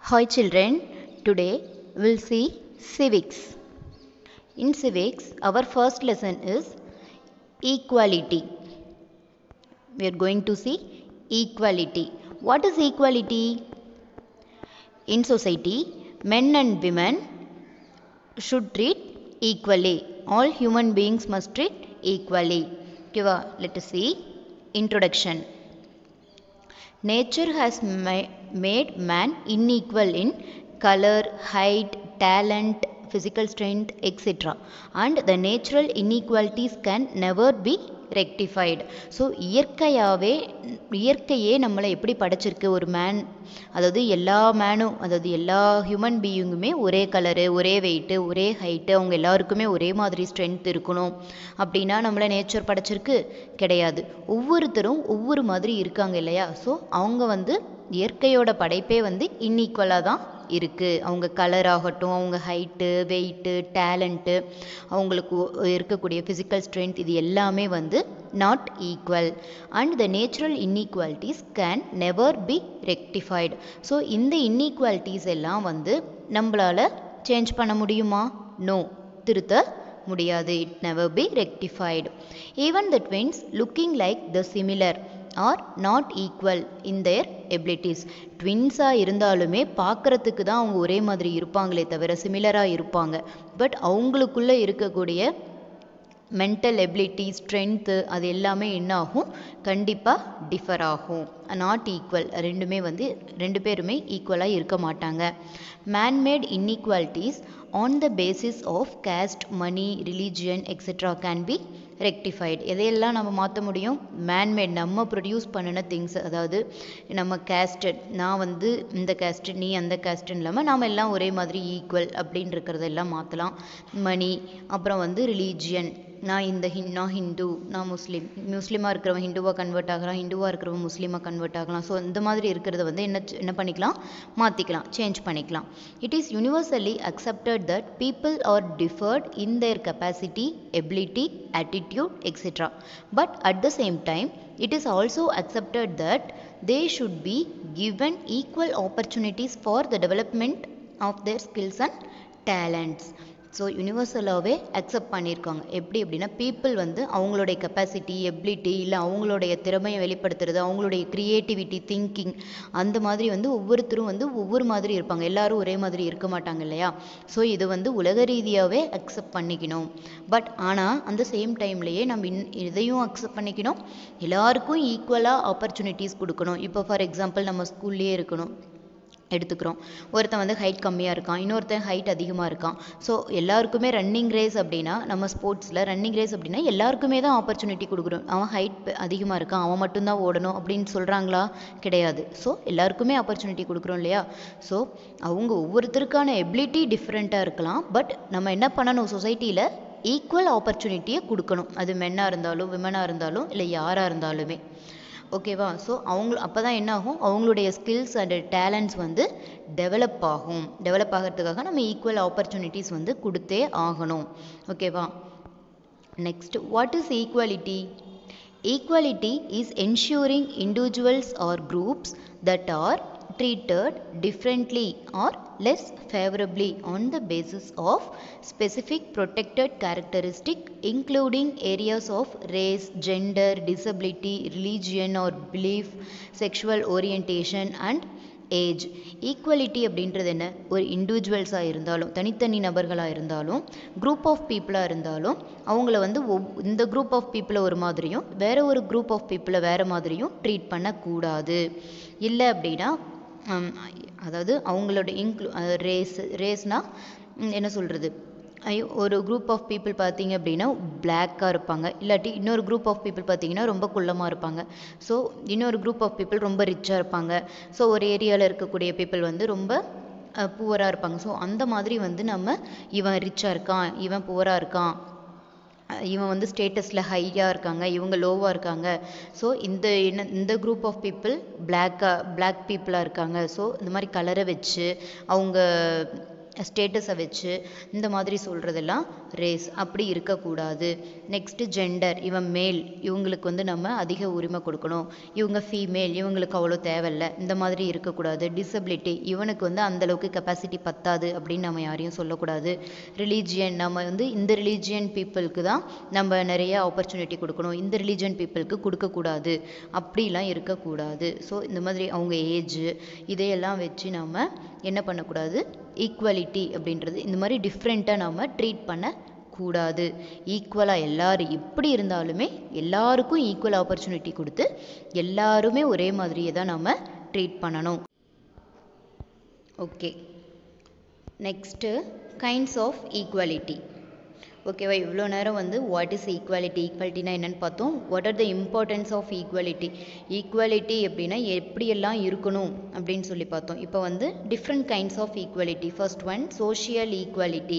Hi children, today we'll see civics. In civics, our first lesson is equality. We are going to see equality. What is equality? In society, men and women should treat equally. All human beings must treat equally. Okay, let us see introduction. Nature has ma- made man unequal in color, height, talent, physical strength, etc. And the natural inequalities can never be rectified so இயற்கையாகவே இயற்கையே நம்மளை எப்படி படைச்சிருக்கு ஒரு man அதாவது எல்லா மேனும் அதாவது எல்லா human பீயிங்குமே ஒரே கலரு ஒரே வெயிட்டு ஒரே ஹைட்டு அவங்க எல்லாருக்குமே ஒரே மாதிரி ஸ்ட்ரென்த் இருக்கணும் அப்படின்னா நம்மளை நேச்சர் படைச்சிருக்கு கிடையாது ஒவ்வொருத்தரும் ஒவ்வொரு மாதிரி இருக்காங்க இல்லையா ஸோ அவங்க வந்து இயற்கையோட படைப்பே வந்து இன்ஈக்குவலாக தான் இருக்குது அவங்க கலர் ஆகட்டும் அவங்க ஹைட்டு வெயிட்டு டேலண்ட்டு அவங்களுக்கு இருக்கக்கூடிய ஃபிசிக்கல் ஸ்ட்ரென்த் இது எல்லாமே வந்து not equal and the natural inequalities can never be rectified so இந்த இன்ஈக்குவாலிட்டிஸ் எல்லாம் வந்து நம்மளால் சேஞ்ச் பண்ண முடியுமா நோ திருத்த முடியாது it never be rectified even the twins looking like the similar are not equal in their abilities ட்வின்ஸாக இருந்தாலுமே பார்க்குறதுக்கு தான் அவங்க ஒரே மாதிரி இருப்பாங்களே தவிர சிமிலராக இருப்பாங்க பட் அவங்களுக்குள்ளே இருக்கக்கூடிய மென்டல் எபிலிட்டி ஸ்ட்ரென்த்து அது எல்லாமே என்ன ஆகும் கண்டிப்பாக டிஃபர் ஆகும் நாட் ஈக்குவல் ரெண்டுமே வந்து ரெண்டு பேருமே ஈக்குவலாக இருக்க மாட்டாங்க manmade inequalities on the basis of caste money religion etcetera can be rectified எதையெல்லாம் நம்ம மாற்ற முடியும் மேன்மேட் நம்ம ப்ரொடியூஸ் பண்ணின திங்ஸ் அதாவது நம்ம கேஸ்டட் நான் வந்து இந்த கேஸ்ட் நீ அந்த கேஸ்ட்டுன்னு இல்லாமல் நாம் எல்லாம் ஒரே மாதிரி ஈக்குவல் அப்படின்னு இருக்கிறதெல்லாம் மாற்றலாம் மணி அப்புறம் வந்து ரிலீஜியன் நான் இந்த ஹின் நான் ஹிந்து நான் முஸ்லீம் முஸ்லீமாக இருக்கிறவன் ஹிந்துவாக கன்வெர்ட் ஆகலாம் ஹிந்துவாக இருக்கிறவன் முஸ்லீமாக கன்வெர்ட் ஆகலாம் ஸோ இந்த மாதிரி இருக்கிறத வந்து என்ன என்ன பண்ணிக்கலாம் மாற்றிக்கலாம் சேஞ்ச் பண்ணிக்கலாம் it is universally accepted that people are differed in their capacity ability attitude etc but at the same time it is also accepted that they should be given equal opportunities for the development of their skills and talents so யூனிவர்சலாகவே accept பண்ணியிருக்காங்க எப்படி அப்படின்னா people வந்து அவங்களுடைய capacity ability இல்லை அவங்களுடைய திறமையை வெளிப்படுத்துறது அவங்களுடைய க்ரியேட்டிவிட்டி திங்கிங் அந்த மாதிரி வந்து ஒவ்வொருத்தரும் வந்து ஒவ்வொரு மாதிரி இருப்பாங்க எல்லாரும் ஒரே மாதிரி இருக்க மாட்டாங்க இல்லையா ஸோ இது வந்து உலக ரீதியாகவே அக்செப்ட் பண்ணிக்கணும் பட் ஆனால் அந்த சேம் டைம்லேயே நம்ம இன் இதையும் அக்செப்ட் பண்ணிக்கணும் எல்லாருக்கும் ஈக்குவலாக ஆப்பர்ச்சுனிட்டிஸ் கொடுக்கணும் இப்போ ஃபார் எக்ஸாம்பிள் நம்ம ஸ்கூல்லேயே இருக்கணும் எடுத்துக்கிறோம் ஒருத்தன் வந்து ஹைட் கம்மியாக இருக்கான் இன்னொருத்தன் ஹைட் அதிகமாக இருக்கான் ஸோ எல்லாருக்குமே ரன்னிங் ரேஸ் அப்படின்னா நம்ம ஸ்போர்ட்ஸில் ரன்னிங் ரேஸ் அப்படின்னா எல்லாருக்குமே தான் ஆப்பர்ச்சுனிட்டி கொடுக்குறோம் அவன் ஹைட் அதிகமாக இருக்கான் அவன் மட்டும்தான் ஓடணும் அப்படின்னு சொல்கிறாங்களா கிடையாது ஸோ எல்லாருக்குமே ஆப்பர்ச்சுனிட்டி கொடுக்குறோம் இல்லையா ஸோ அவங்க ஒவ்வொருத்தருக்கான எபிலிட்டி டிஃப்ரெண்ட்டாக இருக்கலாம் பட் நம்ம என்ன பண்ணணும் சொசைட்டியில் ஈக்குவல் ஆப்பர்ச்சுனிட்டியை கொடுக்கணும் அது மென்னாக இருந்தாலும் விமனாக இருந்தாலும் இல்லை யாராக இருந்தாலுமே ஓகேவா ஸோ அவங்க அப்போ தான் என்ன ஆகும் அவங்களுடைய ஸ்கில்ஸ் அண்ட் டேலண்ட்ஸ் வந்து டெவலப் ஆகும் டெவலப் ஆகிறதுக்காக நம்ம ஈக்குவல் ஆப்பர்ச்சுனிட்டிஸ் வந்து கொடுத்தே ஆகணும் ஓகேவா next what is equality equality is ensuring individuals or groups that are treated differently or less favorably on the basis of specific protected characteristic including areas of race gender disability religion or belief sexual orientation and age equality அப்படின்றது என்ன ஒரு இண்டிவிஜுவல்ஸாக இருந்தாலும் தனித்தனி நபர்களாக இருந்தாலும் group of பீப்புளாக இருந்தாலும் அவங்கள வந்து ஒவ் இந்த குரூப் ஆஃப் பீப்புளை ஒரு மாதிரியும் வேறு ஒரு குரூப் ஆஃப் பீப்புளை வேறு மாதிரியும் ட்ரீட் பண்ணக்கூடாது இல்லை அப்படின்னா அதாவது அவங்களோட இன்க்ளூ ரேஸ் ரேஸ்னால் என்ன சொல்கிறது ஒரு குரூப் ஆஃப் பீப்புள் பார்த்தீங்க அப்படின்னா பிளாக்காக இருப்பாங்க இல்லாட்டி இன்னொரு குரூப் ஆஃப் பீப்புள் பார்த்தீங்கன்னா ரொம்ப குள்ளமாக இருப்பாங்க ஸோ இன்னொரு குரூப் ஆஃப் பீப்புள் ரொம்ப ரிச்சாக இருப்பாங்க ஸோ ஒரு ஏரியாவில் இருக்கக்கூடிய பீப்புள் வந்து ரொம்ப புவராக இருப்பாங்க ஸோ அந்த மாதிரி வந்து நம்ம இவன் ரிச்சாக இருக்கான் இவன் புவராக இருக்கான் இவன் வந்து ஸ்டேட்டஸில் ஹையாக இருக்காங்க இவங்க லோவாக இருக்காங்க ஸோ இந்த என்ன இந்த குரூப் ஆஃப் பீப்புள் பிளாக்காக பிளாக் பீப்புளாக இருக்காங்க ஸோ இந்த மாதிரி கலரை வச்சு அவங்க ஸ்டேட்டஸை வச்சு இந்த மாதிரி சொல்கிறதெல்லாம் ரேஸ் அப்படி இருக்கக்கூடாது நெக்ஸ்ட்டு ஜெண்டர் இவன் மேல் இவங்களுக்கு வந்து நம்ம அதிக உரிமை கொடுக்கணும் இவங்க ஃபீமேல் இவங்களுக்கு அவ்வளோ தேவையில்ல இந்த மாதிரி இருக்கக்கூடாது டிசபிலிட்டி இவனுக்கு வந்து அந்தளவுக்கு கெப்பாசிட்டி பத்தாது அப்படின்னு நம்ம யாரையும் சொல்லக்கூடாது ரிலீஜியன் நம்ம வந்து இந்த ரிலீஜியன் பீப்புளுக்கு தான் நம்ம நிறைய ஆப்பர்ச்சுனிட்டி கொடுக்கணும் இந்த ரிலீஜியன் பீப்புளுக்கு கொடுக்கக்கூடாது அப்படிலாம் இருக்கக்கூடாது ஸோ இந்த மாதிரி அவங்க ஏஜ் இதையெல்லாம் வச்சு நம்ம என்ன பண்ணக்கூடாது ஈக்குவலிட்டி அப்படின்றது இந்த மாதிரி டிஃப்ரெண்ட்டாக நம்ம ட்ரீட் பண்ண கூடாது ஈக்குவலாக எல்லாரும் எப்படி இருந்தாலுமே எல்லாருக்கும் ஈக்குவல் ஆப்பர்ச்சுனிட்டி கொடுத்து எல்லாருமே ஒரே மாதிரியே தான் நம்ம ட்ரீட் பண்ணணும் okay next kinds of equality ஓகேவா இவ்வளோ நேரம் வந்து வாட் இஸ் ஈக்குவாலிட்டி ஈக்குவாலிட்டினா என்னென்னு பார்த்தோம் what are the importance of equality equality அப்படின்னா எப்படியெல்லாம் இருக்கணும் அப்படின்னு சொல்லி பார்த்தோம் இப்போ வந்து different kinds of equality first one social equality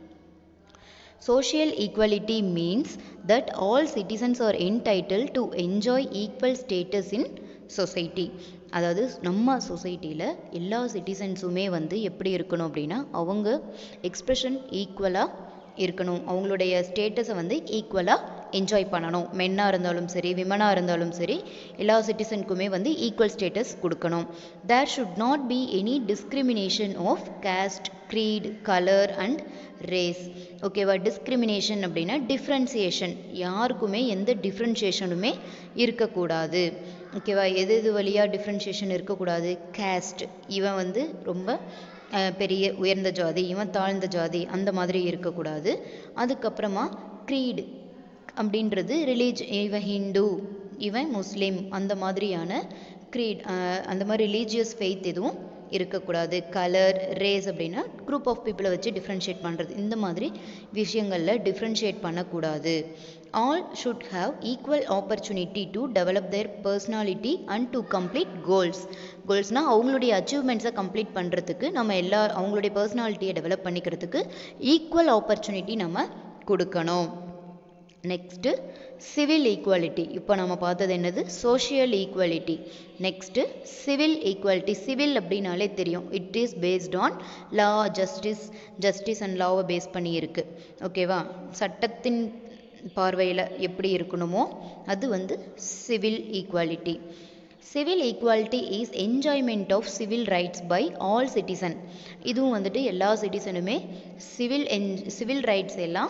Social equality means that all citizens are entitled to enjoy equal status in society. அதாவது நம்ம சொசைட்டியில் எல்லா சிட்டிசன்ஸுமே வந்து எப்படி இருக்கணும் அப்படின்னா அவங்க எக்ஸ்ப்ரெஷன் ஈக்குவலாக இருக்கணும் அவங்களுடைய ஸ்டேட்டஸை வந்து ஈக்குவலாக என்ஜாய் பண்ணணும் மென்னாக இருந்தாலும் சரி விமனாக இருந்தாலும் சரி எல்லா சிட்டிசனுக்குமே வந்து ஈக்குவல் ஸ்டேட்டஸ் கொடுக்கணும் there should not be any discrimination of caste creed colour and race ஓகேவா டிஸ்கிரிமினேஷன் அப்படின்னா டிஃப்ரென்சியேஷன் யாருக்குமே எந்த டிஃப்ரென்சியேஷனுமே இருக்கக்கூடாது ஓகேவா எது எது வழியாக டிஃப்ரென்சியேஷன் இருக்கக்கூடாது கேஸ்ட் இவன் வந்து ரொம்ப பெரிய உயர்ந்த ஜாதி இவன் தாழ்ந்த ஜாதி அந்த மாதிரி இருக்கக்கூடாது அதுக்கப்புறமா க்ரீடு அப்படின்றது ரிலீஜ் இவன் ஹிந்து இவன் முஸ்லீம் அந்த மாதிரியான க்ரீட் அந்த மாதிரி ரிலீஜியஸ் ஃபெய்த் எதுவும் இருக்கக்கூடாது கலர் ரேஸ் அப்படின்னா குரூப் ஆஃப் பீப்புளை வச்சு டிஃப்ரென்ஷியேட் பண்ணுறது இந்த மாதிரி விஷயங்களில் டிஃப்ரென்ஷியேட் பண்ணக்கூடாது all should have equal opportunity to develop their personality and to complete goals கோல்ஸ்னால் அவங்களுடைய அச்சீவ்மெண்ட்ஸை கம்ப்ளீட் பண்ணுறதுக்கு நம்ம எல்லா அவங்களுடைய பர்சனாலிட்டியை டெவலப் பண்ணிக்கிறதுக்கு ஈக்குவல் ஆப்பர்ச்சுனிட்டி நம்ம கொடுக்கணும் நெக்ஸ்ட்டு சிவில் ஈக்குவாலிட்டி இப்போ நம்ம பார்த்தது என்னது social equality next civil equality civil அப்படின்னாலே தெரியும் it is based on law justice justice and லாவை base பண்ணி இருக்கு ஓகேவா சட்டத்தின் பார்வையில் எப்படி இருக்கணுமோ அது வந்து civil equality civil equality is enjoyment of civil rights by all citizen இதுவும் வந்துட்டு எல்லா சிட்டிசனுமே சிவில் என் சிவில் ரைட்ஸ் எல்லாம்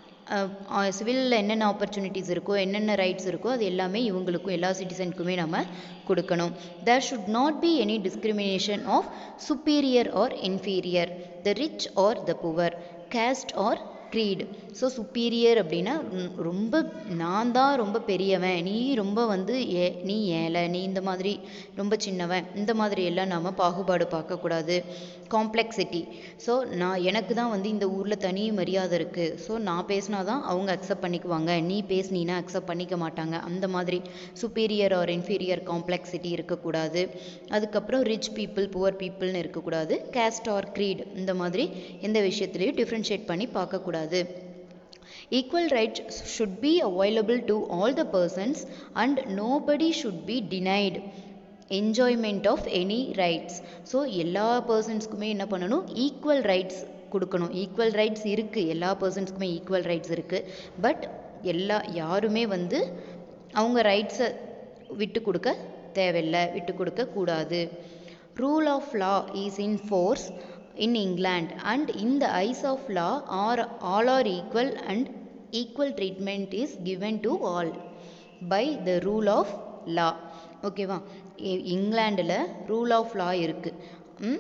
சிவிலில் என்னென்ன ஆப்பர்ச்சுனிட்டிஸ் இருக்கோ என்னென்ன ரைட்ஸ் இருக்கோ அது எல்லாமே இவங்களுக்கும் எல்லா சிட்டிசனுக்குமே நம்ம கொடுக்கணும் there should not be any discrimination of superior or inferior the rich or the poor caste or creed so superior அப்படின்னா ரொம்ப நான் தான் ரொம்ப பெரியவன் நீ ரொம்ப வந்து ஏ நீ ஏழை நீ இந்த மாதிரி ரொம்ப சின்னவன் இந்த மாதிரி எல்லாம் நாம் பாகுபாடு பார்க்கக்கூடாது காம்ப்ளெக்சிட்டி ஸோ நான் எனக்கு தான் வந்து இந்த ஊரில் தனி மரியாதை இருக்குது ஸோ நான் பேசினா தான் அவங்க அக்செப்ட் பண்ணிக்குவாங்க நீ பேசினீன்னா அக்செப்ட் பண்ணிக்க மாட்டாங்க அந்த மாதிரி சுப்பீரியர் ஆர் இன்ஃபீரியர் காம்ப்ளெக்சிட்டி இருக்கக்கூடாது அதுக்கப்புறம் ரிச் பீப்புள் புவர் பீப்புள்னு இருக்கக்கூடாது கேஸ்ட் ஆர் க்ரீட் இந்த மாதிரி எந்த விஷயத்துலையும் டிஃப்ரென்ஷியேட் பண்ணி பார்க்கக்கூடாது Equal rights should be available to all the persons and nobody should be denied enjoyment of any rights so எல்லா பர்சன்ஸ்க்குமே என்ன பண்ணணும் ஈக்குவல் ரைட்ஸ் கொடுக்கணும் ஈக்குவல் ரைட்ஸ் இருக்குது எல்லா பர்சன்ஸ்க்குமே ஈக்குவல் ரைட்ஸ் இருக்குது பட் எல்லா யாருமே வந்து அவங்க ரைட்ஸை விட்டு கொடுக்க தேவையில்லை விட்டு கொடுக்க கூடாது rule of law is in force in England and in the eyes of law are all are equal and equal treatment is given to all by the rule of law ஓகேவா இங்கிலாண்டில் ரூல் ஆஃப் லா இருக்குது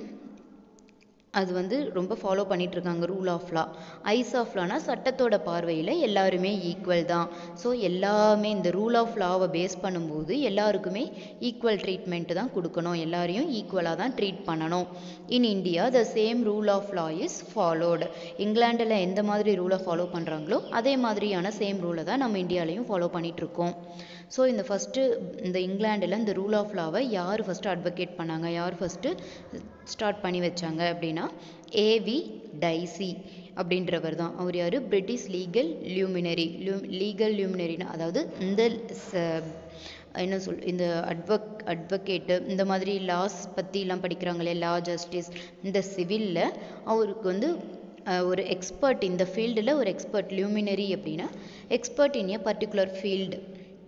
அது வந்து ரொம்ப follow பண்ணிட்டு இருக்காங்க rule of law eyes of லானா சட்டத்தோட பார்வையில் எல்லாருமே ஈக்குவல் தான் ஸோ எல்லாமே இந்த ரூல் ஆஃப் லாவை பேஸ் பண்ணும்போது எல்லாருக்குமே ஈக்குவல் ட்ரீட்மெண்ட் தான் கொடுக்கணும் எல்லாரையும் ஈக்குவலாக தான் ட்ரீட் பண்ணணும் in India the same rule of law is followed இங்கிலாண்டில் எந்த மாதிரி ரூலை ஃபாலோ பண்ணுறாங்களோ அதே மாதிரியான சேம் ரூலை தான் நம்ம இந்தியாலையும் ஃபாலோ பண்ணிகிட்ருக்கோம் ஸோ இந்த ஃபஸ்ட்டு இந்த இங்கிலாண்டில் இந்த ரூல் ஆஃப் லாவை யார் ஃபஸ்ட்டு அட்வொகேட் பண்ணாங்க யார் ஃபஸ்ட்டு ஸ்டார்ட் பண்ணி வச்சாங்க அப்படின்னா ஏவி டைசி அப்படின்றவர் தான் அவர் யார் பிரிட்டிஷ் லீகல் லியூமினரி லியூ லீகல் லியூமினரினா அதாவது இந்த என்ன சொல் இந்த அட்வக் அட்வொகேட்டு இந்த மாதிரி லாஸ் பற்றிலாம் படிக்கிறாங்களே லா ஜஸ்டிஸ் இந்த சிவிலில் அவருக்கு வந்து அஹ், ஒரு எக்ஸ்பர்ட் இந்த ஃபீல்டில் ஒரு எக்ஸ்பர்ட் லியூமினரி அப்படின்னா expert in a particular field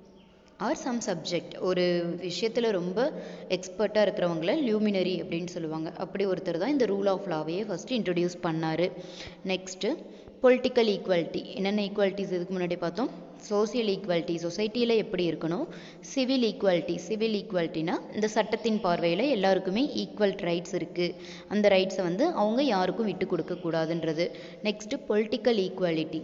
or some subject ஒரு விஷயத்தில் ரொம்ப எக்ஸ்பர்ட்டாக இருக்கிறவங்கள லியூமினரி அப்படின்னு சொல்லுவாங்க அப்படி ஒருத்தர் தான் இந்த ரூல் ஆஃப் லாவையே ஃபஸ்ட்டு இன்ட்ரடியூஸ் பண்ணார் நெக்ஸ்ட்டு பொலிட்டிக்கல் ஈக்குவாலிட்டி என்னென்ன ஈக்குவாலிட்டிஸ் இதுக்கு முன்னாடி பார்த்தோம் சோசியல் ஈக்குவாலிட்டி சொசைட்டியில் எப்படி இருக்கணும் சிவில் ஈக்குவாலிட்டி சிவில் ஈக்குவாலிட்டினா இந்த சட்டத்தின் பார்வையில் எல்லாருக்குமே ஈக்குவல் ரைட்ஸ் இருக்குது அந்த ரைட்ஸை வந்து அவங்க யாருக்கும் விட்டு கொடுக்கக்கூடாதுன்றது next political equality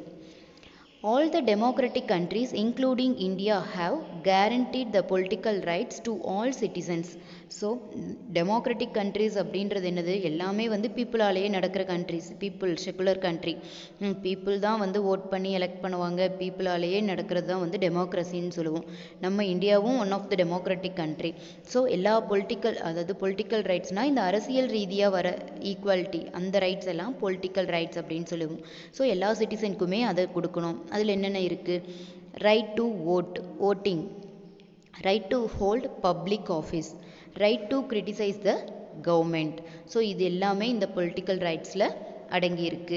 All the democratic countries, including India, have guaranteed the political rights to all citizens. So democratic countries அப்படின்றது என்னது எல்லாமே வந்து பீப்புளாலேயே நடக்கிற countries people secular country people தான் வந்து ஓட் பண்ணி எலெக்ட் பண்ணுவாங்க பீப்புளாலேயே நடக்கிறது தான் வந்து டெமோக்ரஸின்னு சொல்லுவோம் நம்ம இந்தியாவும் one of the democratic country so எல்லா பொலிட்டிக்கல் அதாவது பொலிட்டிக்கல் ரைட்ஸ்னால் இந்த அரசியல் ரீதியாக வர ஈக்குவாலிட்டி அந்த ரைட்ஸ் எல்லாம் பொலிட்டிக்கல் ரைட்ஸ் அப்படின்னு சொல்லுவோம் ஸோ எல்லா சிட்டிசனுக்குமே அதை கொடுக்கணும் அதில் என்னென்ன இருக்குது right to vote voting right to hold public office right to criticise the government so இது எல்லாமே இந்த பொலிட்டிக்கல் ரைட்ஸில் அடங்கியிருக்கு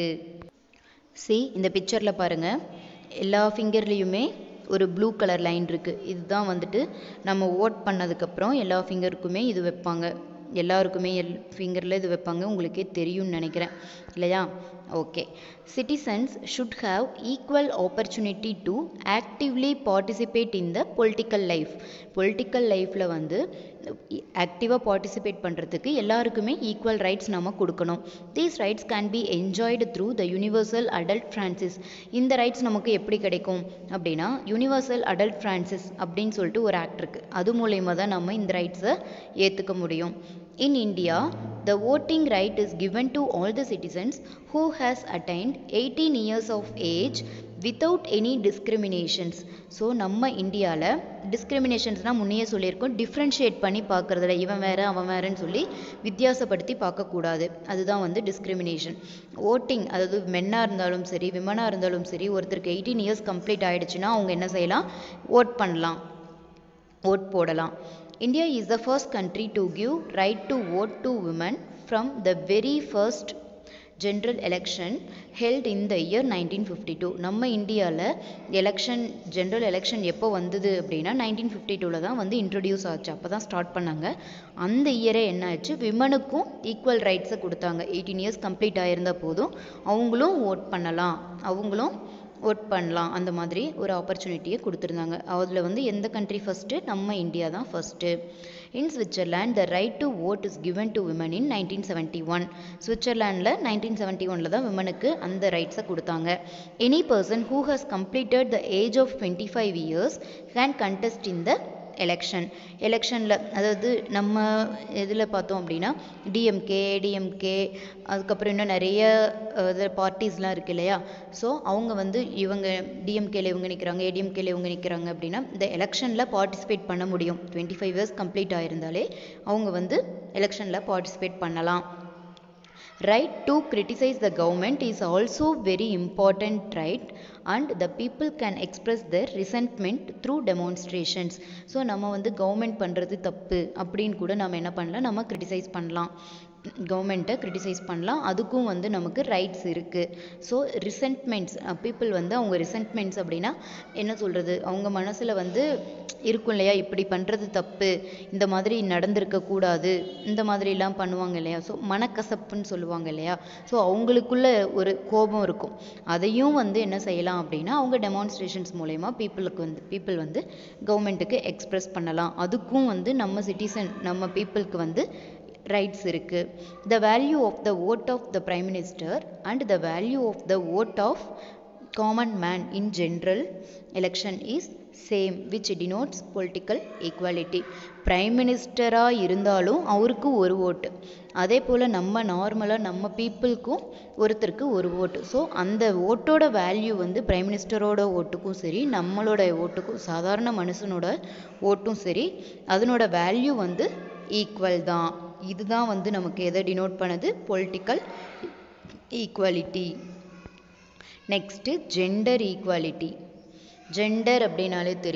சி இந்த பிக்சரில் பாருங்கள் எல்லா ஃபிங்கர்லேயுமே ஒரு ப்ளூ கலர் லைன் இருக்குது இதுதான் வந்துட்டு நம்ம ஓட் பண்ணதுக்கப்புறம் எல்லா ஃபிங்கருக்குமே இது வைப்பாங்க எல்லாருக்குமே எல் ஃபிங்கரில் இது வைப்பாங்க உங்களுக்கே தெரியும்னு நினைக்கிறேன் இல்லையா okay citizens should have equal opportunity to actively participate in the political life political லைஃப்பில் வந்து ஆக்டிவாக பார்ட்டிசிபேட் பண்ணுறதுக்கு எல்லாருக்குமே ஈக்குவல் ரைட்ஸ் நம்ம கொடுக்கணும் these rights can be enjoyed through the universal adult franchise இந்த ரைட்ஸ் நமக்கு எப்படி கிடைக்கும் அப்படின்னா யூனிவர்சல் அடல்ட் ஃப்ரான்சிஸ் அப்படின்னு சொல்லிட்டு ஒரு ஆக்ட் இருக்குது அது மூலயமா தான் நம்ம இந்த ரைட்ஸை ஏற்றுக்க முடியும் in India the voting right is given to all the citizens who has attained 18 years of age without any discriminations so நம்ம இந்தியாவில் டிஸ்கிரிமினேஷன்ஸ்னால் முன்னையே சொல்லியிருக்கோம் டிஃப்ரென்ஷியேட் பண்ணி பார்க்குறதுல இவன் வேறு அவன் வேறுன்னு சொல்லி வித்தியாசப்படுத்தி பார்க்கக்கூடாது அதுதான் வந்து டிஸ்கிரிமினேஷன் ஓட்டிங் அதாவது மென்னாக இருந்தாலும் சரி விமனாக இருந்தாலும் சரி ஒருத்தருக்கு எயிட்டீன் இயர்ஸ் கம்ப்ளீட் ஆகிடுச்சுன்னா அவங்க என்ன செய்யலாம் ஓட் பண்ணலாம் ஓட் போடலாம் India is the first country to give right to vote to women from the very first general election held in the year nineteen fifty two நம்ம இந்தியாவில் எலெக்ஷன் ஜென்ரல் எலெக்ஷன் எப்போ வந்தது அப்படின்னா நைன்டீன் ஃபிஃப்டி டூவில் தான் வந்து introduce ஆச்சு அப்போ தான் ஸ்டார்ட் பண்ணாங்க அந்த இயரே என்ன ஆச்சு விமனுக்கும் ஈக்குவல் ரைட்ஸை கொடுத்தாங்க எயிட்டீன் இயர்ஸ் கம்ப்ளீட் ஆயிருந்த போதும் அவங்களும் ஓட் பண்ணலாம் அவங்களும் ஓட் பண்ணலாம் அந்த மாதிரி ஒரு ஆப்பர்ச்சுனிட்டியை கொடுத்துருந்தாங்க அதில் வந்து எந்த கண்ட்ரி ஃபஸ்ட்டு நம்ம இந்தியா தான் first in Switzerland the right to vote is given to women in nineteen seventy one சுவிட்சர்லாண்டில் நைன்டீன் செவன்ட்டி ஒனில் தான் விமனுக்கு அந்த ரைட்ஸை கொடுத்தாங்க any person who has completed the age of twenty five years can contest in the election எலெக்ஷனில் அதாவது நம்ம இதில் பார்த்தோம் அப்படின்னா டிஎம்கே ஏடிஎம்கே அதுக்கப்புறம் இன்னும் நிறைய இது பார்ட்டிஸ்லாம் இருக்கு இல்லையா ஸோ அவங்க வந்து இவங்க டிஎம்கேல இவங்க நிற்கிறாங்க ஏடிஎம்கேல இவங்க நிற்கிறாங்க அப்படின்னா இந்த எலெக்ஷனில் பார்ட்டிசிபேட் பண்ண முடியும் டுவெண்ட்டி ஃபைவ் இயர்ஸ் கம்ப்ளீட் ஆயிருந்தாலே அவங்க வந்து எலெக்ஷனில் பார்ட்டிசிபேட் பண்ணலாம் right to criticize the government is also very important right and the people can express their resentment through demonstrations so நம்ம வந்து கவர்மெண்ட் பண்ணுறது தப்பு அப்படின்னு கூட நம்ம என்ன பண்ணலாம் நம்ம கிரிட்டிசைஸ் பண்ணலாம் கவர்மெண்ட்டை கிரிட்டிசைஸ் பண்ணலாம் அதுக்கும் வந்து நமக்கு ரைட்ஸ் இருக்குது ஸோ ரிசென்ட்மெண்ட்ஸ் பீப்புள் வந்து அவங்க ரிசென்ட்மெண்ட்ஸ் அப்படின்னா என்ன சொல்கிறது அவங்க மனசில் வந்து இருக்கும் இல்லையா இப்படி பண்ணுறது தப்பு இந்த மாதிரி நடந்திருக்க கூடாது இந்த மாதிரிலாம் பண்ணுவாங்க இல்லையா ஸோ மனக்கசப்புன்னு சொல்லுவாங்க இல்லையா ஸோ அவங்களுக்குள்ள ஒரு கோபம் இருக்கும் அதையும் வந்து என்ன செய்யலாம் அப்படின்னா அவங்க டெமான்ஸ்ட்ரேஷன்ஸ் மூலயமா பீப்புளுக்கு வந்து பீப்புள் வந்து கவர்மெண்ட்டுக்கு எக்ஸ்ப்ரெஸ் பண்ணலாம் அதுக்கும் வந்து நம்ம சிட்டிசன் நம்ம பீப்புளுக்கு வந்து ரைட்ஸ் இருக்குது the value of the vote of the prime minister and the value of the vote of common man in general election is same which denotes political equality prime மினிஸ்டராக இருந்தாலும் அவருக்கு ஒரு ஓட்டு அதே போல் நம்ம நார்மலாக நம்ம பீப்புளுக்கும் ஒருத்தருக்கு ஒரு ஓட்டு ஸோ அந்த ஓட்டோட வேல்யூ வந்து பிரைம் மினிஸ்டரோட ஓட்டுக்கும் சரி நம்மளோட ஓட்டுக்கும் சாதாரண மனுஷனோட ஓட்டும் சரி அதனோட வேல்யூ வந்து ஈக்குவல் தான் இதுதான் வந்து நமக்கு எதை டினோட் பண்ணுது political equality next gender equality gender அப்படின்னாலே தெரியும்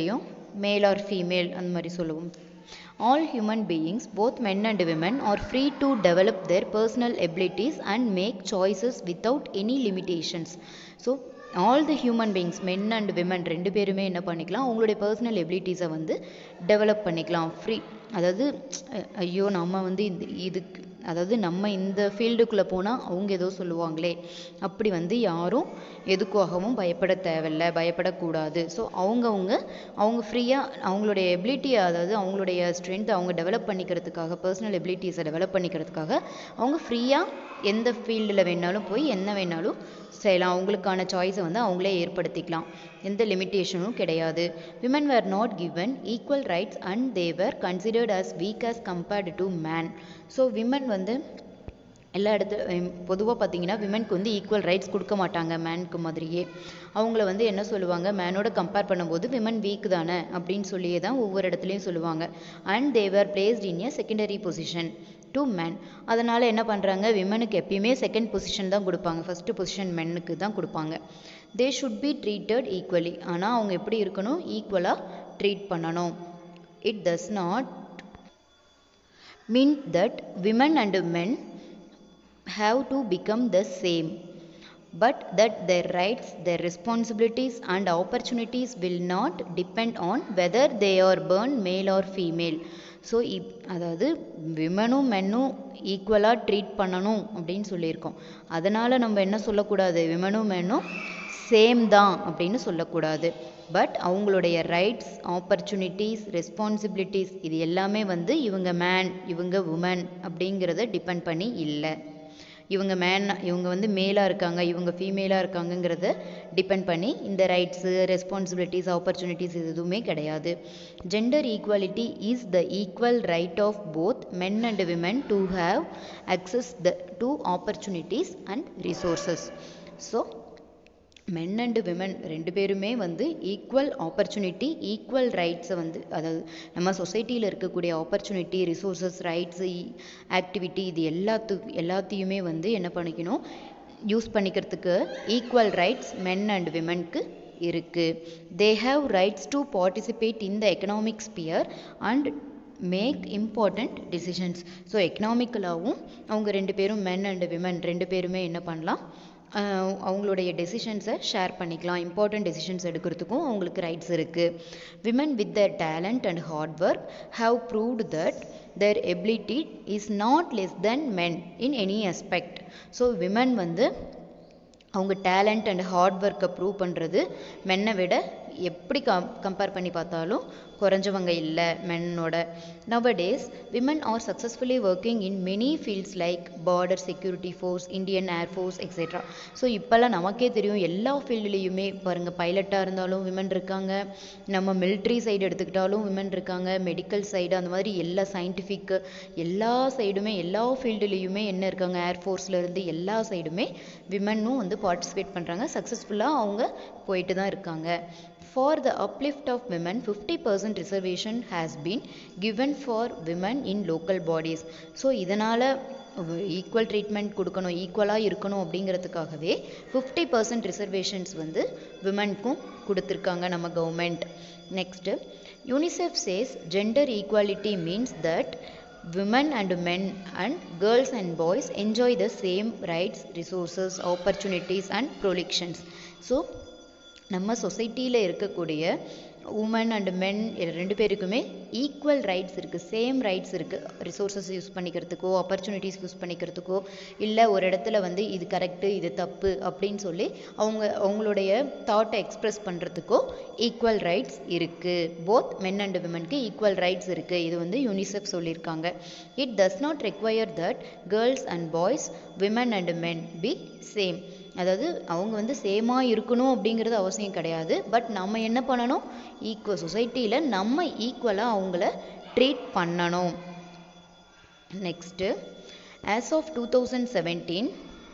மேல் ஆர் ஃபீமேல் அந்த மாதிரி சொல்லுவோம் All human beings, both men and women, are free to develop their personal abilities and make choices without any limitations. So all the human beings men and women ரெண்டு பேருமே என்ன பண்ணிக்கலாம் அவங்களுடைய personal எபிலிட்டிஸை வந்து develop பண்ணிக்கலாம் ஃப்ரீ அதாவது அஹ், ஐயோ நம்ம வந்து இந்த இதுக்கு அதாவது நம்ம இந்த ஃபீல்டுக்குள்ளே போனால் அவங்க ஏதோ சொல்லுவாங்களே அப்படி வந்து யாரும் எதுக்காகவும் பயப்பட தேவையில்ல பயப்படக்கூடாது ஸோ அவங்கவுங்க அவங்க ஃப்ரீயாக அவங்களுடைய எபிலிட்டியை அதாவது அவங்களுடைய ஸ்ட்ரென்த் அவங்க டெவலப் பண்ணிக்கிறதுக்காக பர்சனல் எபிலிட்டிஸை டெவலப் பண்ணிக்கிறதுக்காக அவங்க ஃப்ரீயாக எந்த ஃபீல்டில் வேணாலும் போய் என்ன வேணாலும் செய்யலாம் அவங்களுக்கான சாய்ஸை வந்து அவங்களே ஏற்படுத்திக்கலாம் எந்த லிமிட்டேஷனும் கிடையாது women were not given equal rights and they were considered as weak as compared to man so women வந்து எல்லா இடத்து பொதுவாக பார்த்தீங்கன்னா விமனுக்கு வந்து ஈக்குவல் ரைட்ஸ் கொடுக்க மாட்டாங்க மேனுக்கு மாதிரியே அவங்கள வந்து என்ன சொல்லுவாங்க மேனோட கம்பேர் பண்ணும்போது விமன் வீக் தானே அப்படின்னு சொல்லியே தான் ஒவ்வொரு இடத்துலையும் சொல்லுவாங்க and they were placed in a secondary position to man அதனால் என்ன பண்ணுறாங்க விமனுக்கு எப்பயுமே செகண்ட் பொசிஷன் தான் கொடுப்பாங்க ஃபஸ்ட்டு பொசிஷன் மென்னுக்கு தான் கொடுப்பாங்க they should be treated equally ஆனால் அவங்க எப்படி இருக்கணும் ஈக்குவலாக ட்ரீட் பண்ணணும் it does not mean that women and men have to become the same but that their rights their responsibilities and opportunities will not depend on whether they are born male or female so if அதாவது விமனும் மென்னும் ஈக்குவலாக treat பண்ணணும் அப்படின்னு சொல்லியிருக்கோம் அதனால் நம்ம என்ன சொல்லக்கூடாது விமனும் மென்னும் same தான் அப்படின்னு சொல்லக்கூடாது பட் அவங்களுடைய ரைட்ஸ் ஆப்பர்ச்சுனிட்டிஸ் ரெஸ்பான்சிபிலிட்டிஸ் இது எல்லாமே வந்து இவங்க மேன் இவங்க உமன் அப்படிங்கிறத டிபெண்ட் பண்ணி இல்லை இவங்க மேன் இவங்க வந்து மேலாக இருக்காங்க இவங்க ஃபீமேலாக இருக்காங்கங்கிறத டிபெண்ட் பண்ணி இந்த ரைட்ஸு ரெஸ்பான்சிபிலிட்டிஸ் ஆப்பர்ச்சுனிட்டிஸ் இது எதுவுமே கிடையாது gender equality is the equal right of both men and women to have access the to opportunities and resources so men and women ரெண்டு பேருமே வந்து ஈக்குவல் ஆப்பர்ச்சுனிட்டி ஈக்குவல் ரைட்ஸை வந்து அதாவது நம்ம சொசைட்டியில் இருக்கக்கூடிய ஆப்பர்ச்சுனிட்டி ரிசோர்ஸஸ் ரைட்ஸு ஆக்டிவிட்டி இது எல்லாத்து எல்லாத்தையுமே வந்து என்ன பண்ணிக்கணும் யூஸ் பண்ணிக்கிறதுக்கு ஈக்குவல் ரைட்ஸ் மென் அண்ட் விமனுக்கு இருக்குது they have rights to participate in the economic sphere and make important decisions so எக்கனாமிக்கலாகவும் அவங்க ரெண்டு பேரும் மென் அண்ட் விமன் ரெண்டு பேருமே என்ன பண்ணலாம் ஆஹ் அவங்களுடைய டெசிஷன்ஸை ஷேர் பண்ணிக்கலாம் இம்பார்ட்டன்ட் டெசிஷன்ஸ் எடுக்கிறதுக்கும் அவங்களுக்கு ரைட்ஸ் இருக்குது women with their talent and hard work have proved that their ability is not less than men in any aspect so women வந்து அவங்க டேலண்ட் அண்ட் ஹார்ட் ஒர்க்கை ப்ரூவ் பண்ணுறது மென்னை விட எப்படி கம் கம்பேர் பண்ணி பார்த்தாலும் குறைஞ்சவங்க இல்லை மென்னோட nowadays women are successfully working in many fields like border security force Indian air force etcetera so இப்போல்லாம் நமக்கே தெரியும் எல்லா ஃபீல்டுலேயுமே பாருங்கள் பைலட்டாக இருந்தாலும் விமன் இருக்காங்க நம்ம மிலிட்ரி சைடு எடுத்துக்கிட்டாலும் விமன் இருக்காங்க மெடிக்கல் சைடு அந்த மாதிரி எல்லா சயின்டிஃபிக் எல்லா சைடுமே எல்லா ஃபீல்டுலேயுமே என்ன இருக்காங்க ஏர்ஃபோர்ஸ்லேருந்து எல்லா சைடுமே விமனும் வந்து பார்ட்டிசிபேட் பண்ணுறாங்க சக்ஸஸ்ஃபுல்லாக அவங்க போயிட்டு தான் இருக்காங்க For the uplift of women, 50% reservation has been given for women in local bodies. So இதனால் ஈக்குவல் ட்ரீட்மெண்ட் கொடுக்கணும் ஈக்குவலாக இருக்கணும் அப்படிங்கிறதுக்காகவே ஃபிஃப்டி பர்சன்ட் ரிசர்வேஷன்ஸ் வந்து விமனுக்கும் கொடுத்துருக்காங்க நம்ம government next UNICEF says gender equality means that women and men and girls and boys enjoy the same rights resources opportunities and protections so நம்ம சொசைட்டியில் இருக்கக்கூடிய உமன் அண்ட் மென் ரெண்டு பேருக்குமே ஈக்குவல் ரைட்ஸ் இருக்குது சேம் ரைட்ஸ் இருக்குது resources use பண்ணிக்கிறதுக்கோ opportunities use பண்ணிக்கிறதுக்கோ இல்லை ஒரு இடத்துல வந்து இது கரெக்டு இது தப்பு அப்படின்னு சொல்லி அவங்க அவங்களுடைய தாட்டை எக்ஸ்ப்ரெஸ் பண்ணுறதுக்கோ ஈக்குவல் ரைட்ஸ் இருக்குது போத் மென் அண்ட் விமனுக்கு ஈக்குவல் ரைட்ஸ் இருக்குது இது வந்து யூனிசெஃப் சொல்லியிருக்காங்க it does not require that girls and boys women and men be same அதாவது அவங்க வந்து சேமாக இருக்கணும் அப்படிங்கிறது அவசியம் கிடையாது பட் நம்ம என்ன பண்ணணும் ஈக்குவல் சொசைட்டியில் நம்ம ஈக்குவலாக அவங்கள ட்ரீட் பண்ணணும் next as of two thousand seventeen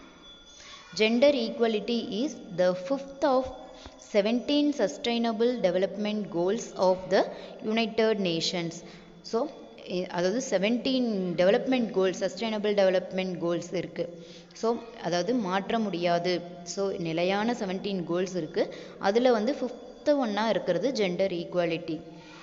gender equality is the fifth of seventeen sustainable development goals of the united nations so அதாவது seventeen development goals sustainable development goals இருக்குது ஸோ அதாவது மாற்ற முடியாது ஸோ நிலையான செவன்டீன் கோல்ஸ் இருக்குது அதில் வந்து fifth ஒன்றா இருக்கிறது gender equality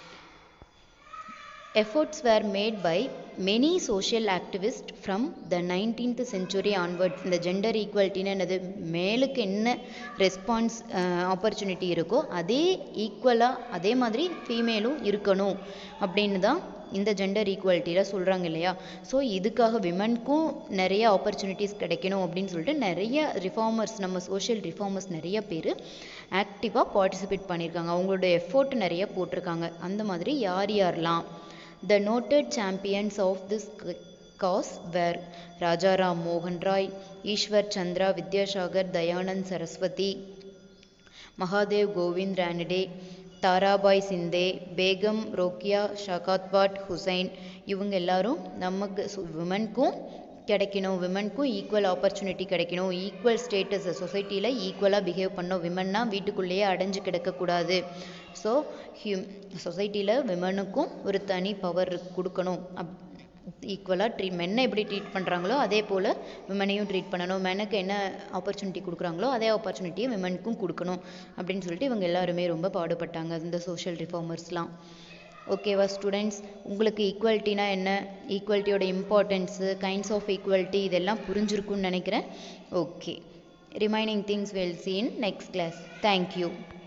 Efforts were made by many social activists from the 19th century onwards இந்த ஜெண்டர் ஈக்குவலிட்டின்னு என்னது மேலுக்கு என்ன ரெஸ்பான்ஸ் ஆப்பர்ச்சுனிட்டி இருக்கோ அதே ஈக்குவலாக அதே மாதிரி ஃபீமேலும் இருக்கணும் அப்படின்னு தான் இந்த ஜெண்டர் ஈக்குவாலிட்டியில் சொல்கிறாங்க இல்லையா ஸோ இதுக்காக விமனுக்கும் நிறைய ஆப்பர்ச்சுனிட்டிஸ் கிடைக்கணும் அப்படின்னு சொல்லிட்டு நிறைய ரிஃபார்மர்ஸ் நம்ம சோஷியல் ரிஃபார்மர்ஸ் நிறைய பேர் ஆக்டிவாக பார்ட்டிசிபேட் பண்ணியிருக்காங்க அவங்களோட எஃபோர்ட் நிறைய போட்டிருக்காங்க அந்த மாதிரி யார் யாரெல்லாம் The noted champions of this c- cause were Rajaram Mohan Roy, Ishwar Chandra Vidyasagar Dayanand Saraswati, Mahadev Govind Ranade, Tarabai சிந்தே Begum ரோக்கியா ஷகாத்வாட் Hussain இவங்க எல்லாரும் நமக்கு விமனுக்கும் கிடைக்கணும் விமனுக்கும் ஈக்குவல் ஆப்பர்ச்சுனிட்டி கிடைக்கணும் ஈக்குவல் ஸ்டேட்டஸ் சொசைட்டியில் ஈக்குவலாக பிஹேவ் பண்ணணும் விமன்னா வீட்டுக்குள்ளேயே அடைஞ்சு கிடக்கக்கூடாது ஸோ ஹியூம் சொசைட்டியில் விமனுக்கும் ஒரு தனி பவர் கொடுக்கணும் அப் ஈக்குவலாக ட்ரீட் மென்னை எப்படி ட்ரீட் பண்ணுறாங்களோ அதே போல் விமனையும் ட்ரீட் பண்ணணும் மெனுக்கு என்ன ஆப்பர்ச்சுனிட்டி கொடுக்குறாங்களோ அதே ஆப்பர்ச்சுனிட்டியை விமனுக்கும் கொடுக்கணும் அப்படின்னு சொல்லிட்டு இவங்க எல்லாருமே ரொம்ப பாடுபட்டாங்க இந்த சோஷியல் ரிஃபார்மர்ஸ்லாம் ஓகேவா ஸ்டூடெண்ட்ஸ் உங்களுக்கு ஈக்குவலிட்டினா என்ன ஈக்குவலிட்டியோட இம்பார்ட்டன்ஸு கைண்ட்ஸ் ஆஃப் ஈக்குவலிட்டி இதெல்லாம் புரிஞ்சிருக்கும்னு நினைக்கிறேன் okay remaining things we'll see in next class thank you